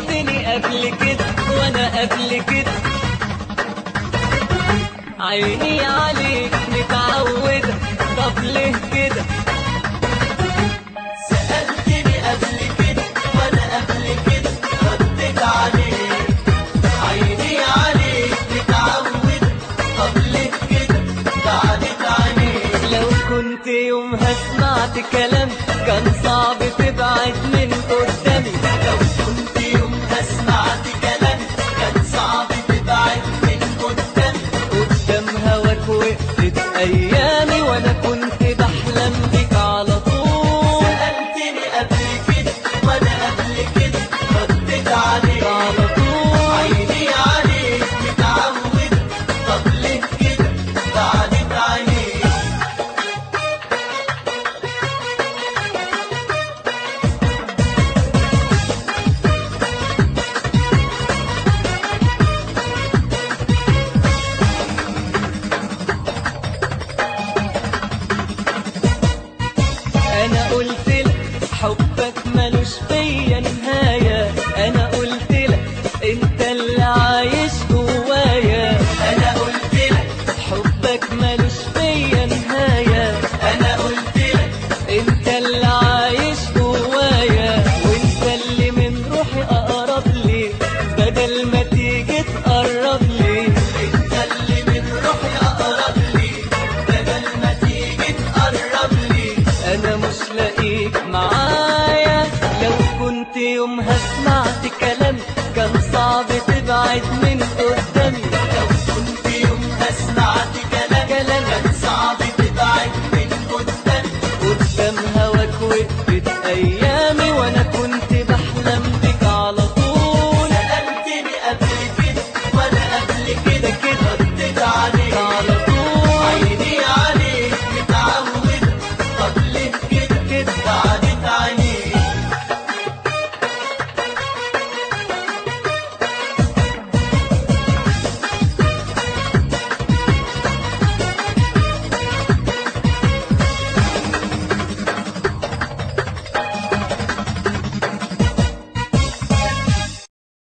سألتني قبل كده وانا قبل كده عيني عليك متعودة طب ليه كده سألتني قبل كده وانا قبل كده رديت عليك عيني عليك متعودة طب ليه كده بعدت عليك لو كنت يومها سمعت كلام كان صعب تبعد من قدامي لو كنت يومها سمعت كلام كان صعب تبعد من قدامي قدام هواك وقفت ايامي وانا كنت بحلم بيك على طول سألتني قبل كده وانا قبل كده رديت عليك على طول عيني عليك متعودة طب ليه كده بعدت عليك انا قلت لك حبك ملوش فيا نهاية انا قلت لك انت اللي عايش جوايا انا قلت لك حبك ملوش فيا نهاية انا قلت لك انت اللي عايش جوايا وانت اللي من روحي اقرب لي بدل ما تيجي تقرب لي انت اللي من روحي اقرب لي بدل ما تيجي تقرب لي انا مش لاقيك معايا لو كنت يومها سمعت كلام كان صعب تبعد